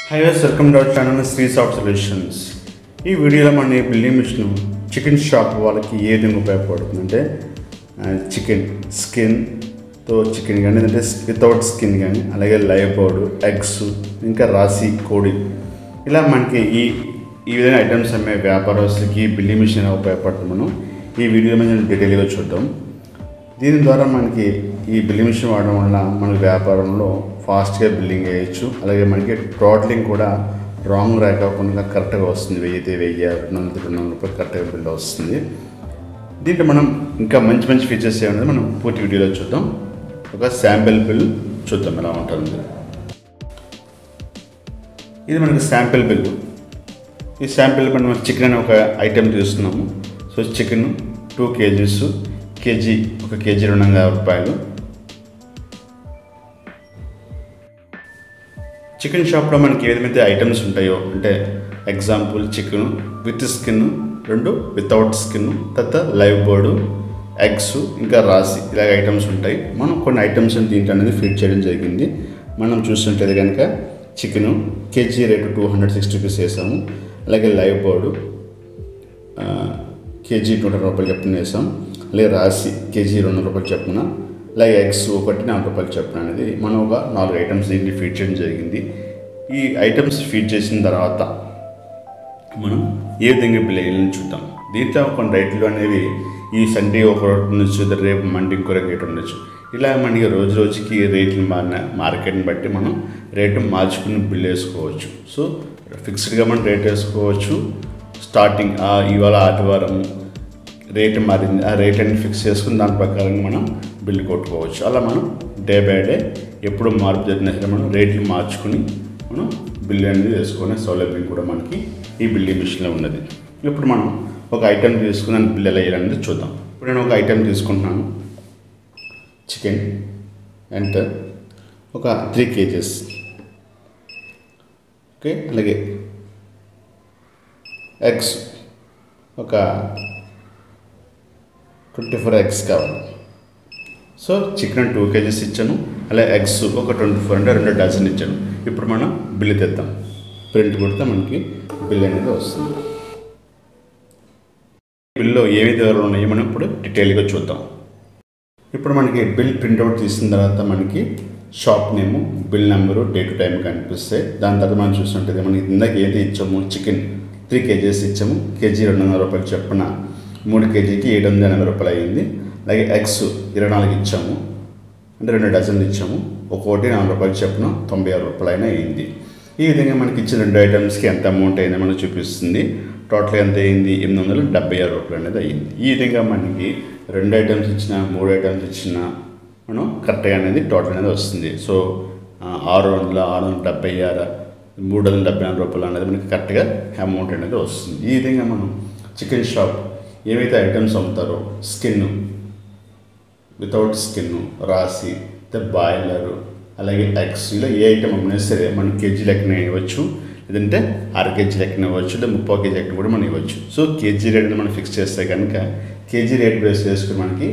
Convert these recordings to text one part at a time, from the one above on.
high welcome to our channel Sri soft solutions ఈ వీడియోలో మన ఈ బిల్డింగ్ మిషన్ చికెన్ షాప్ వాళ్ళకి ఏ విధంగా ఉపయోగపడుతుంది అంటే చికెన్ స్కిన్తో చికెన్ కానీ అంటే వితౌట్ స్కిన్ కానీ అలాగే లైవ్ బోర్డు ఎగ్స్ ఇంకా రాసి కోడి ఇలా మనకి ఈ ఈ విధంగా ఐటమ్స్ అమ్మే వ్యాపారస్తులకి బిల్డింగ్ మిషన్ ఎలా ఉపయోగపడుతుంది మనం ఈ వీడియో మీద డీటెయిల్గా చూద్దాం దీని ద్వారా మనకి ఈ బిల్లింగ్ మిషన్ వాడడం వల్ల మన వ్యాపారంలో ఫాస్ట్గా బిల్లింగ్ చేయొచ్చు అలాగే మనకి టోటలింగ్ కూడా రాంగ్ రాకపోకుండా కరెక్ట్గా వస్తుంది వెయ్యి అయితే వెయ్యి రెండు వందల రెండు వందల రూపాయలు కరెక్ట్గా బిల్ వస్తుంది దీంట్లో మనం ఇంకా మంచి మంచి ఫీచర్స్ ఏమన్నది మనం పూర్తి వీడియోలో చూద్దాం ఒక శాంపిల్ బిల్ చూద్దాం ఎలా ఉంటుంది ఇది మనకి శాంపిల్ బిల్ ఈ శాంపిల్ బిల్ మనం చికెన్ అనే ఒక ఐటెం తీసుకున్నాము so chicken two KGs KG ఒక కేజీ రెండు వందల యాభై రూపాయలు చికెన్ షాప్లో మనకి ఏ విధమైతే ఐటమ్స్ ఉంటాయో అంటే ఎగ్జాంపుల్ చికెన్ విత్ స్కిన్ రెండు వితౌట్ స్కిన్ తర్వాత లైవ్ బోర్డు ఎగ్స్ ఇంకా రాసి ఇలాగ ఐటమ్స్ ఉంటాయి మనం కొన్ని ఐటమ్స్ దీంట్లో అనేది ఫీడ్ చేయడం జరిగింది మనం చూస్తుంటే కనుక chicken KG rate two hundred sixty rupees వేసాము అలాగే లైవ్ బోర్డు ఆ, కేజీ నూట రూపాయలు చెప్పున వేసాం అలాగే రాసి కేజీ రెండు రూపాయలు చెప్పున అలాగే ఎగ్స్ ఒకటి నాలుగు రూపాయలు చెప్పున అనేది మనం ఒక నాలుగు ఐటమ్స్ దీన్ని ఫీడ్ చేయడం జరిగింది ఈ ఐటమ్స్ ఫీడ్ చేసిన తర్వాత మనం ఏ విధంగా బిల్ వేయాలని చూద్దాం దీంట్లో కొన్ని రైట్లు అనేవి ఈ సండే ఒక రేటు ఉండొచ్చు రేపు మండి ఇంకో రేట్ ఉండొచ్చు ఇలా మనకి రోజు రోజుకి రేట్లు మారిన మార్కెట్ని బట్టి మనం రేటు మార్చుకుని బిల్ వేసుకోవచ్చు సో ఫిక్స్డ్గా మనం రేట్ వేసుకోవచ్చు స్టార్టింగ్ ఆ ఇవాళ ఆదివారం రేట్ మారింది ఆ రేట్ అని ఫిక్స్ చేసుకుని దాని ప్రకారంగా మనం బిల్ కొట్టుకోవచ్చు అలా మనం డే బై డే ఎప్పుడు మార్పు జరిగినా సరే మనం రేట్లు మార్చుకుని మనం బిల్ అనేది వేసుకునే సౌలభ్యం కూడా మనకి ఈ బిల్లింగ్ మిషన్లో ఉన్నది ఇప్పుడు మనం ఒక ఐటెం తీసుకుని దాని బిల్ ఎలా వేయాలనేది చూద్దాం ఇప్పుడు నేను ఒక ఐటెం తీసుకుంటున్నాను చికెన్ అండ్ ఒక త్రీ కేజెస్ ఓకే అలాగే ఎగ్స్ ఒక ట్వంటీ ఫోర్ ఎగ్స్ కావాలి సో చికెన్ టూ కేజీస్ ఇచ్చాను అలాగే ఎగ్స్ ఒక ట్వంటీ ఫోర్ అంటే రెండు డజన్ ఇచ్చాను ఇప్పుడు మనం బిల్లు తెద్దాం ప్రింట్ కొడితే మనకి బిల్ అనేది వస్తుంది బిల్లో ఏమి వివరాలు ఉన్నాయో మనం ఇప్పుడు డీటెయిల్గా చూద్దాం ఇప్పుడు మనకి బిల్ ప్రింట్అవుట్ తీసిన తర్వాత మనకి shop name bill number date time కనిపిస్తాయి దాని తర్వాత మనం చూస్తుంటే మనకి ఇందాక ఏది ఇచ్చాము చికెన్ త్రీ కేజీస్ ఇచ్చాము కేజీ రెండు వందల రూపాయలు చొప్పున మూడు కేజీకి ఏడు వందల ఎనభై రూపాయలు అయ్యింది అలాగే ఎగ్స్ ఇరవై నాలుగు ఇచ్చాము అంటే రెండు డజన్లు ఇచ్చాము ఒక్కోటి నాలుగు రూపాయలు చొప్పున తొంభై ఆరు రూపాయలు అయినా అయింది ఈ విధంగా మనకి ఇచ్చిన రెండు ఐటమ్స్కి ఎంత అమౌంట్ అయిందో మనకు చూపిస్తుంది టోటల్ ఎంత అయింది ఎనిమిది వందల డెబ్బై ఆరు రూపాయలు అనేది అయ్యింది ఈ విధంగా మనకి రెండు ఐటమ్స్ ఇచ్చిన మూడు ఐటమ్స్ ఇచ్చిన మనం కరెక్ట్గా అనేది టోటల్ అనేది వస్తుంది సో ఆ, ఆరు వందల ఆరు వందల డెబ్బై ఆరు మూడు వందల డెబ్బై నాలుగు రూపాయలు అనేది మనకి కరెక్ట్గా అమౌంట్ అనేది వస్తుంది ఈ విధంగా మనం చికెన్ షాప్ ఏవైతే ఐటమ్స్ అమ్ముతారో స్కిన్ వితౌట్ స్కిన్ రాసి బాయిలరు అలాగే ఎగ్స్ ఇలా ఏ ఐటమ్ అమ్మినా సరే మనం కేజీ లెక్కన ఇవ్వచ్చు లేదంటే అర కేజీ లెక్కన ఇవ్వచ్చు లేదా ముప్పై కేజీ లెక్కన కూడా మనం ఇవ్వచ్చు సో కేజీ రేట్ మనం ఫిక్స్ చేస్తే కనుక కేజీ రేట్ బేస్ చేసుకుని మనకి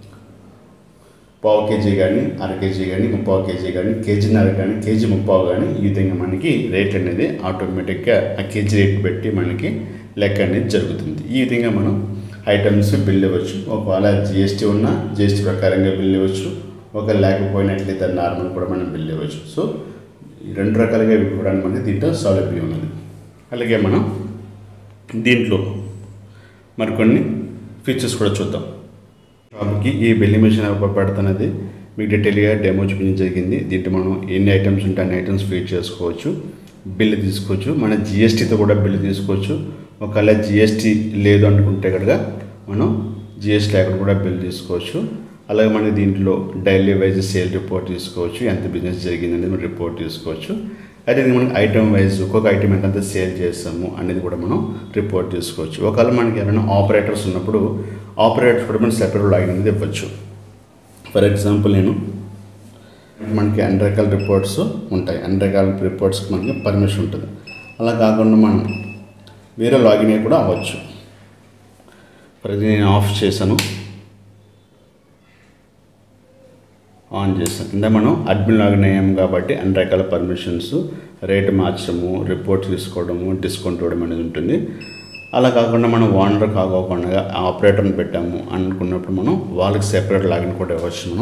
పావు కేజీ కానీ అర కేజీ కానీ ముప్పావు కేజీ కానీ కేజీన్నర కానీ కేజీ ముప్పావు కానీ ఈ విధంగా మనకి రేట్ అనేది ఆటోమేటిక్గా ఆ కేజీ రేట్ పెట్టి మనకి లెక్క అనేది జరుగుతుంది ఈ విధంగా మనం ఐటమ్స్ బిల్ ఇవ్వచ్చు ఒకవేళ జిఎస్టీ ఉన్నా జిఎస్టీ ప్రకారంగా బిల్ ఇవ్వచ్చు ఒక లేకపోయినట్లయితే నార్మల్ కూడా మనం బిల్ ఇవ్వచ్చు సో ఈ రెండు రకాలుగా ఇవ్వడానికి మనకి దీంట్లో సౌలభ్యం ఉన్నది అలాగే మనం దీంట్లో మరికొన్ని ఫీచర్స్ కూడా చూద్దాం షాప్కి ఈ బిల్లింగ్ మిషన్ ఉపయోగపడుతున్నది మీకు డీటెయిల్గా డెమో చూపించడం జరిగింది దీంట్లో మనం ఎన్ని ఐటమ్స్ ఉంటే అన్ని ఐటమ్స్ ఫీడ్ చేసుకోవచ్చు బిల్లు తీసుకోవచ్చు మన జిఎస్టీతో కూడా బిల్లు తీసుకోవచ్చు ఒకవేళ జిఎస్టీ లేదు అనుకుంటే కనుక మనం జిఎస్టీ లేకుండా కూడా బిల్ తీసుకోవచ్చు అలాగే మనకి దీంట్లో డైలీ వైజ్ సేల్ రిపోర్ట్ తీసుకోవచ్చు ఎంత బిజినెస్ జరిగింది మనం రిపోర్ట్ తీసుకోవచ్చు అయితే ఇది మనకి ఐటమ్ వైజ్ ఒక్కొక్క ఐటమ్ ఎంత సేల్ చేస్తాము అనేది కూడా మనం రిపోర్ట్ తీసుకోవచ్చు ఒకవేళ మనకి ఏమైనా ఆపరేటర్స్ ఉన్నప్పుడు ఆపరేటర్స్ కూడా మనం సెపరేట్ లాగిన్ అనేది ఇవ్వచ్చు ఫర్ ఎగ్జాంపుల్ నేను మనకి అన్ని రకాల రిపోర్ట్స్ ఉంటాయి అన్ని రకాల రిపోర్ట్స్కి మనకి పర్మిషన్ ఉంటుంది అలా కాకుండా మనం వేరే లాగిన్ అయ్యి కూడా అవ్వచ్చు ఫర్ ఎగ్జాంపుల్ నేను ఆఫ్ చేశాను ఆన్ చేస్తాం కింద మనం అడ్మిన్ లాగిన్ అయ్యాం కాబట్టి అన్ని రకాల పర్మిషన్స్ రేటు మార్చడము రిపోర్ట్ తీసుకోవడము డిస్కౌంట్ ఇవ్వడం అనేది ఉంటుంది అలా కాకుండా మనం ఓనర్ కాకోకుండా ఆపరేటర్ని పెట్టాము అనుకున్నప్పుడు మనం వాళ్ళకి సెపరేట్ లాగిన్ కూడా ఇవ్వచ్చు మనం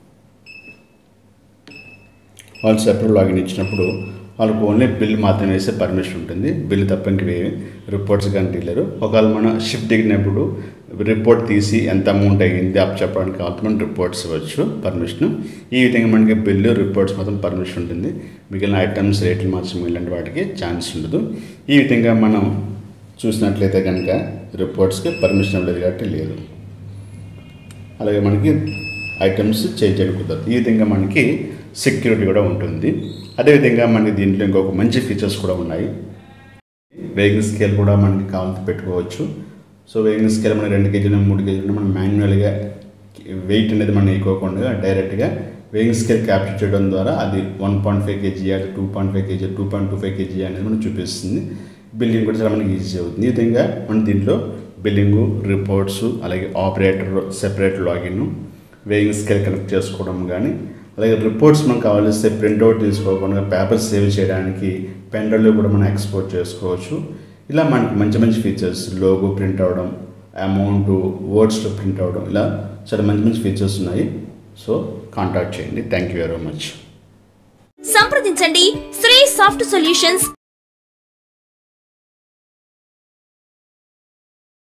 వాళ్ళు సెపరేట్ లాగిన్ ఇచ్చినప్పుడు వాళ్ళకు ఓన్లీ బిల్ మాత్రమే వేసే పర్మిషన్ ఉంటుంది బిల్ తప్ప ఇంకేమి రిపోర్ట్స్ కానీ డీలరు ఒకవేళ మనం షిఫ్ట్ దిగినప్పుడు రిపోర్ట్ తీసి ఎంత అమౌంట్ అయ్యింది అప్ చెప్పడానికి కావాలి మనం రిపోర్ట్స్ ఇవ్వచ్చు పర్మిషన్ ఈ విధంగా మనకి బిల్లు రిపోర్ట్స్ మొత్తం పర్మిషన్ ఉంటుంది మిగిలిన ఐటమ్స్ రేట్లు మార్చడం ఇలాంటి వాటికి ఛాన్స్ ఉండదు ఈ విధంగా మనం చూసినట్లయితే కనుక రిపోర్ట్స్కి పర్మిషన్ లేదు కాబట్టి లేదు అలాగే మనకి ఐటమ్స్ చేంజ్ చేయడం కుదరదు ఈ విధంగా మనకి సెక్యూరిటీ కూడా ఉంటుంది అదేవిధంగా మనకి దీంట్లో ఇంకొక మంచి ఫీచర్స్ కూడా ఉన్నాయి వెయిగింగ్ స్కేల్ కూడా మనకి కావాలంటే పెట్టుకోవచ్చు సో వెయిగింగ్ స్కేల్ మనకి రెండు కేజీలు మూడు కేజీలు మనం మాన్యువల్గా వెయిట్ అనేది మనం ఎక్కువకుండా డైరెక్ట్గా వెయింగ్ స్కేల్ క్యాప్చర్ చేయడం ద్వారా అది వన్ పాయింట్ ఫైవ్ కేజీ అది two point five KG two point two five KG అనేది మనకు చూపిస్తుంది బిల్లింగ్ కూడా చాలా మనకి ఈజీ అవుతుంది ఈ విధంగా మన దీంట్లో బిల్లింగు రిపోర్ట్స్ అలాగే operator separate login weighing scale connect చేసుకోవడం కానీ అలాగే రిపోర్ట్స్ మనకు కావాల్సి ప్రింట్అవుట్ తీసుకోకుండా పేపర్ సేవ్ చేయడానికి పెన్ డ్రైవ్లో కూడా మనం ఎక్స్పోర్ట్ చేసుకోవచ్చు ఇలా మనకి మంచి మంచి ఫీచర్స్ లోగో ప్రింట్ అవ్వడం అమౌంట్ వర్డ్స్లో ప్రింట్ అవ్వడం ఇలా చాలా మంచి మంచి ఫీచర్స్ ఉన్నాయి సో కాంటాక్ట్ చేయండి థ్యాంక్ యూ వెరీ మచ్ సంప్రదించండి శ్రీ సాఫ్ట్ సొల్యూషన్స్